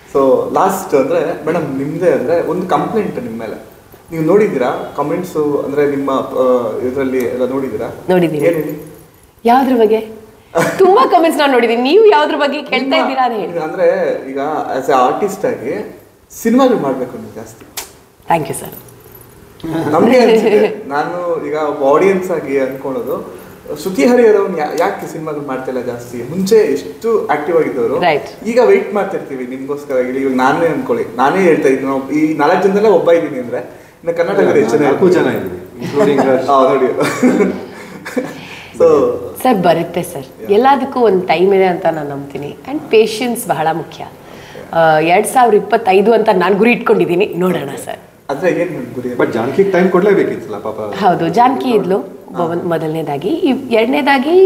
So last ಅಂದ್ರೆ madam ನಿಮ್ದೇ ಅಂದ್ರೆ ಒಂದು ಕಂಪ್ಲೇಂಟ್ ನಿಮ್ಮ ಮೇಲೆ ನೀವು ನೋಡಿದ್ದೀರಾ ಕಮೆಂಟ್ಸ್ ಅಂದ್ರೆ ನಿಮ್ಮ ಇದರಲ್ಲಿ ಎಲ್ಲ ನೋಡಿದ್ದೀರಾ ನೋಡಿದ್ದೀನಿ. ಏನ್ ಹೇಳಿ ಯಾವ್ದ್ರ ಬಗ್ಗೆ ತುಂಬಾ ಕಮೆಂಟ್ಸ್ ನಾನು ನೋಡಿದ್ದೀನಿ ನೀವು ಯಾವ್ದ್ರ ಬಗ್ಗೆ ಕೇಳ್ತಾ ಇದ್ದೀರಾ ಅಂತ ಹೇಳಿ ನಿಮ್ಮ- ಅಂದ್ರೆ ಈಗ ಆಸ್ ಎ ಆರ್ಟಿಸ್ಟ್ ಆಗಿ ಸಿನಿಮಾಗಳು ಮಾಡ್ಬೇಕು ನೀವು ಜಾಸ್ತಿ ಥ್ಯಾಂಕ್ ಯು ಸರ್ ನಮ್ಗೆ ಅನ್ಸಿದೆ ನಾನು ಈಗ ಒಬ್ಬ ಆಡಿಯನ್ಸ್ ಆಗಿ ಅನ್ಕೊಳ್ಳೋದು ಶ್ರುತಿ ಹರಿಹರವ್ನ ಯಾಕೆ ಸಿನಿಮಾಗಳು ಮಾಡ್ತಿಲ್ಲ ಜಾಸ್ತಿ ಮುಂಚೆ ಎಷ್ಟು ಆಕ್ಟಿವ್ ಆಗಿದ್ದವರು Right. ಈಗ ವೆಯ್ಟ್ ಮಾಡ್ತಿರ್ತೀವಿ ನಿಮ್ಗೋಸ್ಕರ ಇಲ್ಲಿ ಇವಾಗ ನಾನೇ ಅನ್ಕೊಳ್ಳಿ ನಾನೇ ಹೇಳ್ತಾ ಇದ್ದೀನಿ ನಾವು ಈ ನಾಲ್ಕು ಜನದಲ್ಲೇ ಒಬ್ಬ ಇದ್ದೀನಿ ಅಂದ್ರೆ ಇನ್ನು ಕರ್ನಾಟಕದ ಎಷ್ಟು ಜನ ನಾಲ್ಕು ಜನ ಇದ್ವಿ ಇನ್ಕ್ಲೂಡಿಂಗ್ ಹಾ, ನೋಡಿ ಸೊ ಸರ್ ಬರುತ್ತೆ ಸರ್ ಎಲ್ಲದಕ್ಕೂ ಒಂದು ಟೈಮ್ ಇದೆ ಅಂತ ನಾನು ನಂಬ್ತೀನಿ ಆ್ಯಂಡ್ ಪೇಷನ್ಸ್ ಬಹಳ ಮುಖ್ಯ ಎರಡು ಸಾವಿರ ಇಪ್ಪತ್ತೈದು ಅಂತ ನಾನು ಗುರಿ ಇಟ್ಕೊಂಡಿದ್ದೀನಿ ನೋಡೋಣ ಸರ್ ಅದ್ರೆ ಏನ್ ಗುರಿ ಬಟ್ ಜಾನಕಿಗೆ ಟೈಮ್ ಕೊಡ್ಲೇಬೇಕಿತ್ತಲ್ಲ ಪಾಪ ಹೌದು ಜಾನಕಿ ಇದ್ಲು ಬ- ಮೊದಲನೇದಾಗಿ ಈ- ಎರಡನೇದಾಗಿ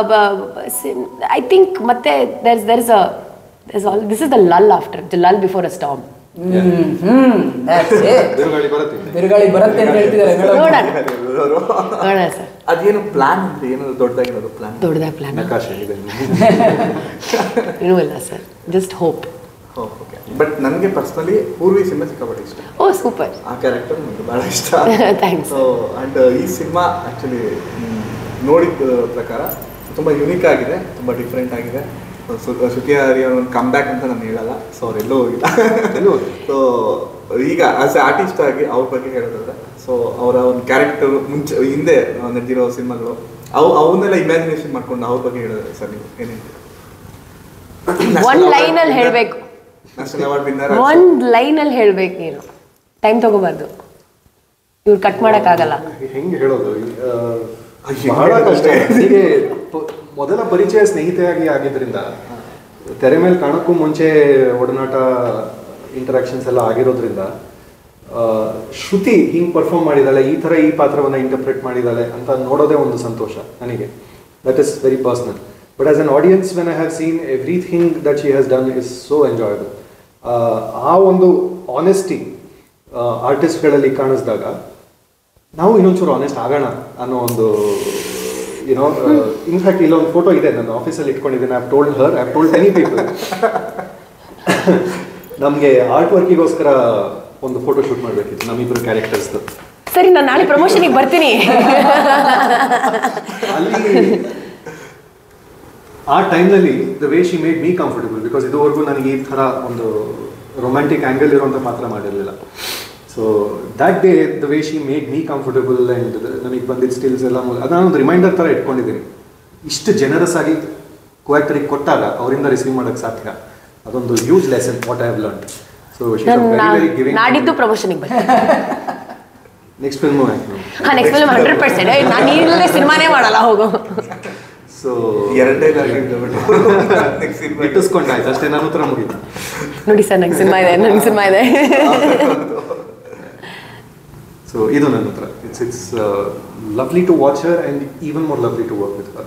ಐ ಥಿಂಕ್ ಮತ್ತೆ there's there's all this is the lull after the lull before a storm hmm hmm that's it. ಬಿರುಗಾಳಿ ಬರುತ್ತೆ ಬಿರುಗಾಳಿ ಬರುತ್ತೆ ಅಂತ ಹೇಳ್ತಿದ್ದಾರೆ ಮೇಡಮ್ ನೋಡೋಣ ನೋಡೋಣ ಸರ್ ಅದೇನು ಪ್ಲಾನ್ ಅಂತ ಏನಾದ್ರು ದೊಡ್ಡದಾಗಿರೋದು ಪ್ಲಾನ್ ದೊಡ್ಡದಾಗಿ ಪ್ಲಾನ್ ನಕಾಶೆ ಇದೆ ಏನೂ ಇಲ್ಲ sir just hope okay but ನನಗೆ ಪರ್ಸ್ನಲಿ ಪೂರ್ವಿ ಸಿನಿಮಾ ಸಿಕ್ಕಾಪಟ್ಟೆ ಇಷ್ಟ ಓ ಸೂಪರ್ ಆ ಕ್ಯಾರೆಕ್ಟರ್ ನನಗೆ ಭಾಳ ಇಷ್ಟ Thanks. ಸೊ ಆ್ಯಂಡ್ ಈ ಸಿನಿಮಾ ಆ್ಯಕ್ಚುಲಿ ನೋಡಿದ ಪ್ರಕಾರ ತುಂಬ ಯುನೀಕ್ ಆಗಿದೆ ತುಂಬ ಡಿಫ್ರೆಂಟ್ ಆಗಿದೆ ಸು- ಶ್ರುತಿ ಹರಿ ಒಂದು ಕಮ್ ಬ್ಯಾಕ್ ಅಂತ ನಾನು ಹೇಳಲ್ಲ ಸೊ ಅವ್ರೆಲ್ಲೂ ಹೋಗಿಲ್ಲ ಎಲ್ಲೂ ಹೋಗಿಲ್ಲ. ಸೊ ಈಗ ಆಸ್ ಎ ಆರ್ಟಿಸ್ಟ್ ಆಗಿ ಅವ್ರ ಬಗ್ಗೆ ಹೇಳೋದಾದ್ರೆ ಸೊ ಅವರ ಒಂದು ಕ್ಯಾರೆಕ್ಟರ್ ಮುಂಚೆ ಹಿಂದೆ ನಡೆದಿರೋ ಸಿನಿಮಾಗಳು ಅವು ಅವನ್ನೆಲ್ಲ ಇಮ್ಯಾಜಿನೇಷನ್ ಮಾಡ್ಕೊಂಡು ಅವ್ರ ಬಗ್ಗೆ ಹೇಳಿದ್ರೆ ಸರ್ ನೀವು ಏನೇನು ಒಂದ್ ಲೈನಲ್ಲಿ ಹೇಳಬೇಕು ನ್ಯಾಷನಲ್ ಅವಾರ್ಡ್ ವಿನ್ನರ್ ಒಂದ್ ಲೈನಲ್ಲಿ ಹೇಳ್ಬೇಕು ನೀನು ಟೈಮ್ ತಗೋಬಾರ್ದು ಇವ್ರು ಕಟ್ ಮಾಡೋಕ್ಕಾಗಲ್ಲ ಹೆಂಗೆ ಹೇಳೋದು ಆ, ಅಯ್ಯೋ, ಬಹಳ ಕಷ್ಟ ನನಗೆ ಪ- ಮೊದಲ ಪರಿಚಯ ಸ್ನೇಹಿತೆಯಾಗಿ ಆಗಿದ್ರಿಂದ ತೆರೆ ಮೇಲೆ ಕಾಣಕ್ಕೂ ಮುಂಚೆ ಒಡನಾಟ ಇಂಟರಾಕ್ಷನ್ಸ್ ಎಲ್ಲ ಆಗಿರೋದ್ರಿಂದ ಆ, ಶ್ರುತಿ ಹಿಂಗೆ ಪರ್ಫಾರ್ಮ್ ಮಾಡಿದಾಳೆ ಈ ಥರ ಈ ಪಾತ್ರವನ್ನು ಇಂಟರ್ಪ್ರೆಟ್ ಮಾಡಿದಾಳೆ ಅಂತ ನೋಡೋದೇ ಒಂದು ಸಂತೋಷ ನನಗೆ that is very personal but as an audience when I have seen everything that she has done is so enjoyable ಆ ಒಂದು ಆನೆಸ್ಟಿ ಆರ್ಟಿಸ್ಟ್ಗಳಲ್ಲಿ ಕಾಣಿಸಿದಾಗ ನಾವು ಇನ್ನೊಂಚೂರು ಆನೆಸ್ಟ್ ಆಗೋಣ ಅನ್ನೋ ಒಂದು ಯುನೋ ಇನ್ಫ್ಯಾಕ್ಟ್ ಇಲ್ಲೊಂದು ಫೋಟೋ ಇದೆ ನನ್ನ ಆಫೀಸಲ್ಲಿ ಇಟ್ಕೊಂಡಿದ್ದೀನಿ I told her I told any people ನಮಗೆ ಆರ್ಟ್ ವರ್ಕಿಗೋಸ್ಕರ ಒಂದು ಫೋಟೋ ಶೂಟ್ ಮಾಡಬೇಕಿತ್ತು ನಮ್ಮಿಬ್ಬರು ಕ್ಯಾರೆಕ್ಟರ್ಸ್ದು ಸರಿ ನಾನು ನಾಳೆ ಪ್ರಮೋಷನಿಗೆ ಬರ್ತೀನಿ ಅಲ್ಲಿ ಆ ಟೈಮ್ನಲ್ಲಿ the way she made me comfortable because ಇದುವರೆಗೂ ನನಗೆ ಈ ಥರ ಒಂದು ರೊಮ್ಯಾಂಟಿಕ್ ಆ್ಯಂಗಲ್ ಇರುವಂಥ ಪಾತ್ರ ಮಾಡಿರಲಿಲ್ಲ so that day the way she made me comfortable and ನನಗೆ ಬಂದಿದ್ದ ಸ್ಟಿಲ್ಸ್ ಎಲ್ಲ ಮೂಲ ಅದು ನಾನೊಂದು ರಿಮೈಂಡರ್ ಥರ ಇಟ್ಕೊಂಡಿದ್ದೀನಿ ಇಷ್ಟು ಜನರಸ್ ಆಗಿ ಕೋಆಕ್ಟರಿಗೆ ಕೊಟ್ಟಾಗ ಅವರಿಂದ ರಿಸೀವ್ ಮಾಡೋಕ್ಕೆ ಸಾಧ್ಯ ಅದೊಂದು huge lesson what I have learn so ನಾನು ನಾ- ನಾಡಿದ್ದು ಪ್ರಮೋಷನಿಗೆ ಬರ್ತೀನಿ ನೆಕ್ಸ್ಟ್ ಫಿಲ್ಮು ಆಯ್ತು ಹಾ ನೆಕ್ಸ್ಟ್ ಫಿಲ್ಮ್ ಹಂಡ್ರೆಡ್ ಪರ್ಸೆಂಟ್ ನಾನು ಇಲ್ಲದೆ ಸಿನಿಮಾನೇ ಮಾಡಲ್ಲ ಹೋಗು ಸೊ ಎರಡನೇ ನೆಕ್ಸ್ಟ್ ಸಿನಿಮಾ ಇಟ್ಟಿಸ್ಕೊಂಡಾಯ್ತು ಅಷ್ಟೇ ನನ್ನ ಹತ್ರ ಮುಗೀತು ನೋಡಿ ಸರ್ ನಂಗೆ ಸಿನಿಮಾ ಇದೆ ನಂಗೆ ಸಿನಿಮಾ ಇದೆ ಸೊ ಇದು ನನ್ನ ಹತ್ರ it's it's lovely to watch her and even more lovely to work with her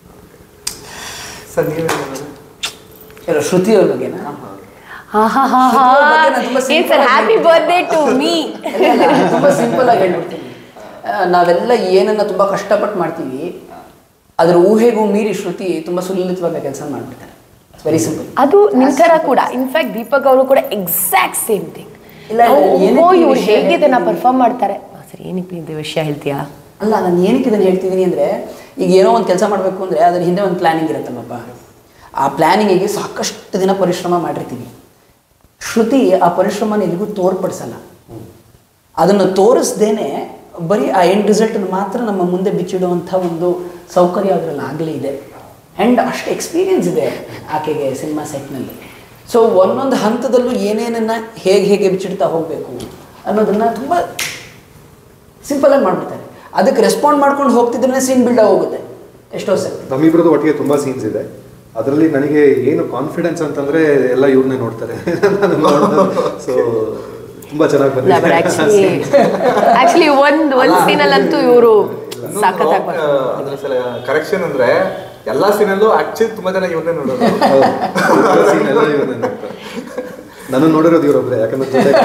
sir ನೀವೇ ಎಲ್ಲ ಶ್ರುತಿ ಅವ್ರ ಬಗ್ಗೆನಾ ಹಾ ಹಾ ಹಾ ಹಾ ಶ್ರುತಿ ಅವ್ರ ಬಗ್ಗೆ ನಾನು ತುಂಬಾ ಏನ್ ಸರ್ simple ಆಗಿ ಹ್ಯಾಪಿ ಬರ್ತ್ಡೇ ಟು ಮೀ ಇಲ್ಲ, ಇಲ್ಲ, ತುಂಬಾ ಸಿಂಪಲ್ ಆಗಿ ಹೇಳ್ಬಿಡ್ತೀನಿ ಆ, ನಾವೆಲ್ಲ ಏನನ್ನ ತುಂಬಾ ಕಷ್ಟಪಟ್ಟು ಮಾಡ್ತೀವಿ ಅದ್ರ ಊಹೆಗೂ ಮೀರಿ ಶ್ರುತಿ ತುಂಬಾ ಸುಲಲಿತವಾಗಿ ಕೆಲಸ ಮಾಡ್ಬಿಡ್ತಾರೆ ವೆರಿ ಸಿಂಪಲ್ ಅದು ನಿಮ್ ತರ ಕೂಡ ಇನ್ಫ್ಯಾಕ್ಟ್ ದೀಪಕ್ ಅವರು ಕೂಡ ಎಕ್ಸಾಕ್ಟ್ ಸೇಮ್ ಥಿಂಗ್ ಇಲ್ಲ, ಏನಕ್ಕೆ ಈ ಇವ್ರು ವಿಷಯ ಹೇಗಿದೆ ನಾ ಹೇಳ್ತೀನಿ? ಪರ್ಫಾರ್ಮ್ ಮಾಡ್ತಾರೆ ಸರಿ ಏನಕ್ಕೆ ಇದು ವಿಷಯ ಹೇಳ್ತೀಯಾ ಅಲ್ಲ ನಾನು ಏನಕ್ಕೆ ಇದನ್ನು ಹೇಳ್ತಿದ್ದೀನಿ ಅಂದರೆ ಈಗ ಏನೋ ಒಂದು ಕೆಲಸ ಮಾಡಬೇಕು ಅಂದರೆ ಅದ್ರ ಹಿಂದೆ ಒಂದು ಪ್ಲ್ಯಾನಿಂಗ್ ಇರುತ್ತಲ್ಲಪ್ಪ ಆ ಪ್ಲ್ಯಾನಿಂಗಿಗೆ ಸಾಕಷ್ಟು ದಿನ ಪರಿಶ್ರಮ ಮಾಡಿರ್ತೀವಿ ಶ್ರುತಿ ಆ ಪರಿಶ್ರಮನ ಎಲ್ಲಿಗೂ ತೋರ್ಪಡಿಸಲ್ಲ ಅದನ್ನು ತೋರಿಸ್ದೇನೆ ಬರೀ ಆ ಎಂಡ್ ರಿಸಲ್ಟನ್ನು ಮಾತ್ರ ನಮ್ಮ ಮುಂದೆ ಬಿಚ್ಚಿಡುವಂಥ ಒಂದು ಸೌಕರ್ಯ ಅದರಲ್ಲಿ ಆಗಲೇ ಇದೆ ಆ್ಯಂಡ್ ಅಷ್ಟು ಎಕ್ಸ್ಪೀರಿಯನ್ಸ್ ಇದೆ ಆಕೆಗೆ ಸಿನಿಮಾ ಸೆಟ್ನಲ್ಲಿ ಸೊ ಒಂದೊಂದು ಹಂತದಲ್ಲೂ ಏನೇನನ್ನು ಹೇಗೆ ಹೇಗೆ ಬಿಚ್ಚಿಡ್ತಾ ಹೋಗಬೇಕು ಅನ್ನೋದನ್ನು ತುಂಬ ಸಿಂಪಲಾಗಿ ಮಾಡ್ಬಿಡ್ತಾರೆ ಅದಕ್ಕೆ ರೆಸ್ಪಾಂಡ್ ಮಾಡ್ಕೊಂಡು ಹೋಗ್ತಿದ್ರೆ ಸೀನ್ ಬಿಲ್ಡ್ ಹೋಗುತ್ತೆ ಎಷ್ಟೋ ಸರಿ ನಮ್ಮಿಬ್ರದ್ದು ಒಟ್ಟಿಗೆ ತುಂಬ ಸೀನ್ಸ್ ಇದೆ ಅದರಲ್ಲಿ ನನಗೆ ಏನು ಕಾನ್ಫಿಡೆನ್ಸ್ ಅಂತಂದ್ರೆ ಎಲ್ಲ ಇವ್ರನ್ನೇ ನೋಡ್ತಾರೆ ಸೊ ತುಂಬಾ ಚೆನ್ನಾಗಿ ಬಟ್ ಬಂದಿದೆ ಆಕ್ಚುಲಿ ಆಕ್ಚುಲಿ ಒಂದ್ ಒಂದ್ ಸೀನಲ್ಲಂತೂ ಇವರು ಸಾಕತ್ತಾಗಿ ಬರ್ತಾರೆ ಕರೆಕ್ಷನ್ ಅಂದ್ರೆ ಎಲ್ಲಾ ಸೀನಲ್ಲೂ ಆಕ್ಚುಲಿ ತುಂಬಾ ಜನ ಇವನ್ನೇ ನೋಡೋದು Scene ಎಲ್ಲ ಇವ್ರನ್ನೇ ನೋಡ್ತಾರೆ ನಾನು ನೋಡಿರೋದು ಇವರೊಬ್ರೆ ಯಾಕಂದ್ರೆ ಜೊತೆ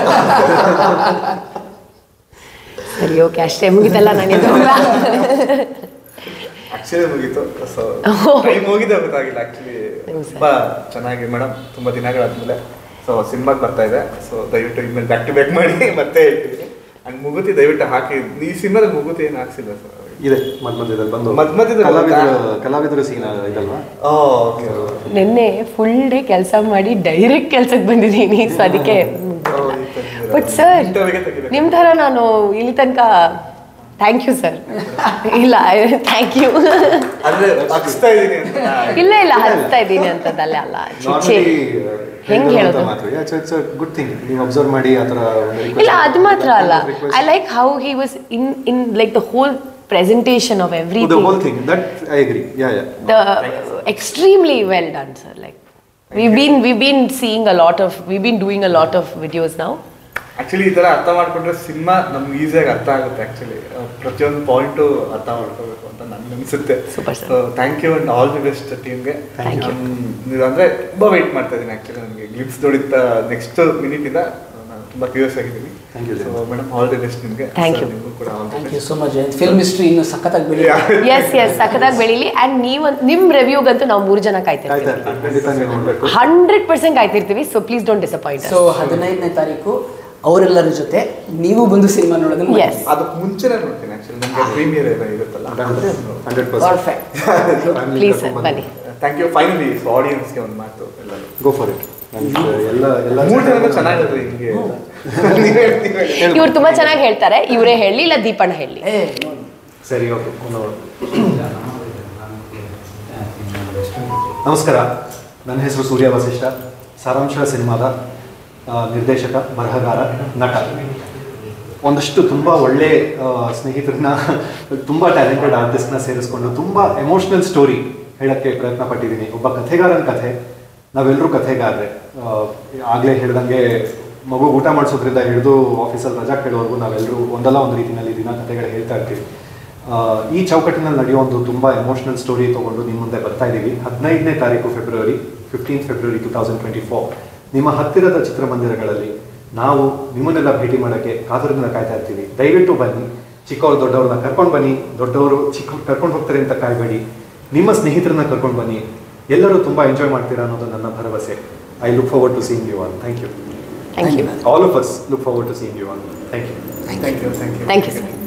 ಸರಿ ಓಕೆ ಅಷ್ಟೇ ಮುಗಿತಲ್ಲ ನಾನು ಎದ್ದು ಹೋಗ್ಲಾ? ಆಕ್ಚುಲಿ ಮುಗೀತು ಸೊ ಟೈಮ್ ಹೋಗಿದೆ ಗೊತ್ತಾಗಿಲ್ಲ ಆಕ್ಚುಲಿ ತುಂಬಾ ಚೆನ್ನಾಗಿ ಮೇಡಮ್ ತುಂಬಾ ದಿನಗಳಾದ್ಮೇಲೆ ಸೊ ಸಿನಿಮಾಗೆ ಬರ್ತಾ ಇದೆ ಸೊ ದಯವಿಟ್ಟು ಇನ್ಮೇಲೆ ಬ್ಯಾಕ್ ಟು ಬ್ಯಾಕ್ ಮಾಡಿ ಮತ್ತೆ ಹೇಳ್ತೀನಿ ಅಂಡ್ ಮುಗುತಿ ದಯವಿಟ್ಟು ಹಾಕಿ ಈ ಸಿನಿಮಾದಲ್ಲಿ ಮುಗುತಿ ಏನು ಹಾಕ್ಸಿಲ್ಲ ಸರ್ ಇದೆ ಮಧ್ಯ ಮಧ್ಯದಲ್ಲಿ ಬಂದು ಮಧ್ಯ ಮಧ್ಯದಲ್ಲಿ ಕಲಾವಿದರು ಬಂತಾ? ಕಲಾವಿದರು ಸೀನ್ ಇದಲ್ವಾ ಓಕೆ ನಿನ್ನೆ ಫುಲ್ ಡೇ ಕೆಲಸ ಮಾಡಿ ಡೈರೆಕ್ಟ್ ಕೆಲ್ಸಕ್ಕೆ ಬಂದಿದ್ದೀನಿ ಸೊ ಅದಕ್ಕೆ ಬಟ್ ಸರ್ ಇಂಟರ್ವ್ಯೂಗೆ ತೆಗಿಬೇಕು. ನಿಮ್ಮ ಥರ ನಾನು ಇಲ್ಲಿ ತನಕ ಥ್ಯಾಂಕ್ ಯು ಸರ್ ಇಲ್ಲ ಥ್ಯಾಂಕ್ ಯು ಅಂದ್ರೆ ಹಚ್ತಾ ಇದೀನಿ ಅಂತ ಇಲ್ಲ ಇಲ್ಲ ಹಚ್ತಾ ಇದ್ದೀನಿ ಅಂತದಲ್ಲ ಅಲ್ಲ ಚಿಚ್ಚೆ ಹೆಂಗ್ ಹೇಳೋದು ಗುಡ್ ಥಿಂಗ್ ನೀವು ಅಬ್ಸರ್ವ್ ಮಾಡಿ ಆ ಥರ ಒಂದು request ಇಲ್ಲ ಅದು ಮಾತ್ರ ಅಲ್ಲ request- I like how he was in in like the whole presentation of Oh, the everything whole thing. That I agree. Yeah, yeah. the extremely well done sir like we've been we've been seeing a lot of we've been doing a lot of videos now actually ಈ ತರ ಅರ್ಥ ಮಾಡ್ಕೊಂಡ್ರೆ cinema ನಮ್ಗೆ ಈಸಿಯಾಗಿ ಅರ್ಥ ಆಗುತ್ತೆ actually ಪ್ರತಿಯೊಂದು point ಅರ್ಥ ಮಾಡ್ಕೋಬೇಕು ಅಂತ ನನ್ಗೆ ಅನ್ಸುತ್ತೆ Super, sir. So thank you and all the best ಟೀಮ್ಗೆ Thank you. ನೀವು ಅಂದ್ರೆ ತುಂಬಾ ವೆಯ್ಟ್ ಮಾಡ್ತಾ ಇದ್ದೀನಿ ಆಕ್ಚುಲಿ ನನಗೆ ಗ್ಲಿಪ್ಸ್ ನೋಡಿದ ನೆಕ್ಸ್ಟ್ ಮಿನಿಟ್ ಇಂದ ನಾನು ತುಂಬಾ ಕ್ಯೂರಿಯಸ್ ಆಗಿದ್ದೀನಿ Thank you, so madam all the best ನಿಮಗೆ Thank you. ನಿಮಗೂ ಕೂಡ all the thank you best so much film history ಇನ್ನು ಸಖತ್ತಾಗಿ ಬೆಳಿ ಎಸ್ ಎಸ್ ಸಖತ್ತಾಗಿ ಬೆಳೀಲಿ ಅಂಡ್ ನೀವು ನಿಮ್ ರಿವ್ಯೂಗಂತೂ ನಾವು ಮೂರು ಜನ ಕಾಯ್ತಾ ಕಾಯ್ತಿರ್ತೀವಿ ಇರ್ತೀನಿ. ಖಂಡಿತ ನೀವು ನೋಡ್ಬೇಕು ಹಂಡ್ರೆಡ್ ಪರ್ಸೆಂಟ್ ಕಾಯ್ತಿರ್ತೀವಿ so please don't disappoint so ಹದಿನೈದನೇ ತಾರೀಕು ಅವರೆಲ್ಲರ ಜೊತೆ ನೀವು ಬಂದು ಸಿನಿಮಾ ನೋಡೋದನ್ನ ಮಾಡಿ. Yes. ಅದಕ್ಕೆ ಮುಂಚೆನೇ ನೋಡ್ತೀನಿ ಆಕ್ಚುಲಿ ನಮಗೆ ಪ್ರೀಮಿಯರ್ ಎಲ್ಲ ಇರುತ್ತಲ್ಲ ಹಂಡ್ರೆಡ್ Perfect. ಪ್ಲೀಸ್ ಸರ್ ಬನ್ನಿ ಥ್ಯಾಂಕ್ ಯು ಫೈನಲಿ ಆಡಿಯನ್ಸ್ಗೆ ಒಂದು ಮಾತು ಎಲ್ಲರೂ ಗೋ ಫಾರ್ ಇಟ್ ಎಲ್ಲ ಎಲ್ಲ ಮೂರು ಜನ ಚೆನ್ನಾಗಿರುತ್ತೆ ಹಿಂಗೆ ನೀವೇ ನೀವೇ ಹೇಳಿ. ಇವ್ರು ತುಂಬಾ ಚೆನ್ನಾಗಿ ಹೇಳ್ತಾರೆ ಇವರೇ ಹೇಳಿ ಇಲ್ಲ ದೀಪಣ್ಣ ಹೇಳಿ ಏ ನೋಡಿ ಸರಿ ಓಕೆ ಒಂದು ನಮಸ್ಕಾರ ನನ್ನ ಹೆಸರು ಸೂರ್ಯ ವಸಿಷ್ಠ ಸಾರಾಂಶ ಸಿನಿಮಾದ ಆ, ನಿರ್ದೇಶಕ ಬರಹಗಾರ ನಟ ಒಂದಷ್ಟು ತುಂಬ ಒಳ್ಳೆ ಆ, ಸ್ನೇಹಿತರನ್ನ ತುಂಬ ಟ್ಯಾಲೆಂಟೆಡ್ ಆರ್ಟಿಸ್ಟ್ನ ಸೇರಿಸ್ಕೊಂಡು ತುಂಬ ಎಮೋಷ್ನಲ್ ಸ್ಟೋರಿ ಹೇಳೋಕ್ಕೆ ಪ್ರಯತ್ನ ಪಟ್ಟಿದ್ದೀನಿ ಒಬ್ಬ ಕಥೆಗಾರನ ಕಥೆ ನಾವೆಲ್ಲರೂ ಕಥೆಗಾರರೆ ಆಗಲೇ ಹೇಳ್ದಂಗೆ ಮಗು ಊಟ ಮಾಡಿಸೋದ್ರಿಂದ ಹಿಡಿದು ಆಫೀಸಲ್ಲಿ ರಜಾ ಕೇಳೋವರೆಗೂ ನಾವೆಲ್ಲರೂ ಒಂದಲ್ಲ ಒಂದು ರೀತಿಯಲ್ಲಿ ದಿನ ಕಥೆಗಳು ಹೇಳ್ತಾ ಇರ್ತೀವಿ ಆ, ಈ ಚೌಕಟ್ಟಿನಲ್ಲಿ ನಡೆಯೋ ಒಂದು ತುಂಬ ಎಮೋಷ್ನಲ್ ಸ್ಟೋರಿ ತೊಗೊಂಡು ನಿಮ್ಮ ಮುಂದೆ ಬರ್ತಾ ಇದ್ದೀವಿ ಹದಿನೈದನೇ ತಾರೀಕು February fifteen February two thousand twenty four ನಿಮ್ಮ ಹತ್ತಿರದ ಚಿತ್ರಮಂದಿರಗಳಲ್ಲಿ ನಾವು ನಿಮ್ಮನ್ನೆಲ್ಲ ಭೇಟಿ ಮಾಡೋಕ್ಕೆ ಕಾತರದಿಂದ ಕಾಯ್ತಾ ಇರ್ತೀವಿ ದಯವಿಟ್ಟು ಬನ್ನಿ ಚಿಕ್ಕವರು ದೊಡ್ಡವ್ರನ್ನ ಕರ್ಕೊಂಡು ಬನ್ನಿ ದೊಡ್ಡವರು ಚಿಕ್ಕ ಕರ್ಕೊಂಡು ಹೋಗ್ತಾರೆ ಅಂತ ಕಾಯಬೇಡಿ ನಿಮ್ಮ ಸ್ನೇಹಿತರನ್ನ ಕರ್ಕೊಂಡು ಬನ್ನಿ ಎಲ್ಲರೂ ತುಂಬ ಎಂಜಾಯ್ ಮಾಡ್ತೀರಾ ಅನ್ನೋದು ನನ್ನ ಭರವಸೆ I look forward to seen you on thank you thank you all of us look forward to seen you on thank you thank you thank you thank you sir